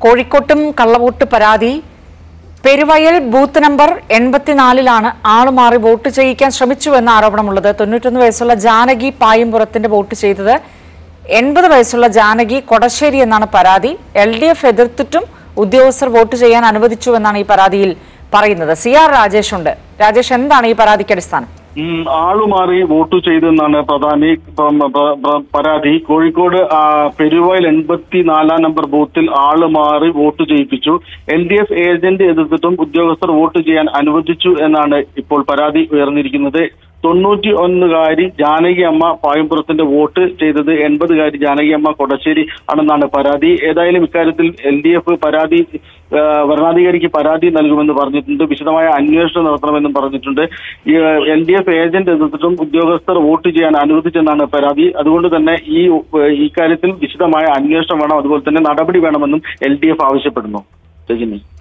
കോഴിക്കോട്ടും കള്ളവോട്ട് പരാതി പെരുവയൽ ബൂത്ത് നമ്പർ എൺപത്തിനാലിലാണ് ആള് മാറി വോട്ട് ചെയ്യിക്കാൻ ശ്രമിച്ചുവെന്ന ആരോപണമുള്ളത് തൊണ്ണൂറ്റൊന്ന് വയസ്സുള്ള ജാനകി പായുംപുറത്തിന്റെ വോട്ട് ചെയ്തത് എൺപത് വയസ്സുള്ള ജാനകി കൊടശ്ശേരി എന്നാണ് പരാതി എൽ ഡി എഫ് എതിർത്തിട്ടും ഉദ്യോഗസ്ഥർ വോട്ട് ചെയ്യാൻ അനുവദിച്ചുവെന്നാണ് ഈ പരാതിയിൽ പറയുന്നത് സി ആർ രാജേഷ് ഉണ്ട് രാജേഷ് എന്താണ് ഈ പരാതിക്ക് അടിസ്ഥാനം ഉം, ആളുമാറി വോട്ട് ചെയ്തെന്നാണ് പ്രധാനി പ- പ- പ- പരാതി കോഴിക്കോട് ആ, പെരുവയൽ എൺപത്തി നാലാം നമ്പർ ബൂത്തിൽ ആള് മാറി വോട്ട് ചെയ്യിപ്പിച്ചു എൽ ഡി എഫ് ഏജന്റ് എതിർത്തിട്ടും ഉദ്യോഗസ്ഥർ വോട്ട് ചെയ്യാൻ അനുവദിച്ചു എന്നാണ് ഇപ്പോൾ പരാതി ഉയർന്നിരിക്കുന്നത് തൊണ്ണൂറ്റി ഒന്നുകാരി ജാനകി അമ്മ പായമ്പുറത്തിന്റെ വോട്ട് ചെയ്തത് എൺപതുകാരി ജാനകി അമ്മ കൊടശ്ശേരി ആണെന്നാണ് പരാതി ഏതായാലും ഇക്കാര്യത്തിൽ എൽ ഡി എഫ് പരാതി ആ, വരണാധികാരിക്ക് പരാതി നൽകുമെന്ന് പറഞ്ഞിട്ടുണ്ട് വിശദമായ അന്വേഷണം നടത്തണമെന്നും പറഞ്ഞിട്ടുണ്ട് ഈ എൽ ഡി എഫ് ഏജന്റ് എതിർത്തിട്ടും ഉദ്യോഗസ്ഥർ വോട്ട് ചെയ്യാൻ അനുവദിച്ചെന്നാണ് പരാതി അതുകൊണ്ട് തന്നെ ഈ ഉ- ഇക്കാര്യത്തിൽ വിശദമായ അന്വേഷണം വേണം അതുപോലെ തന്നെ നടപടി വേണമെന്നും എൽ ഡി എഫ് ആവശ്യപ്പെടുന്നു രജനി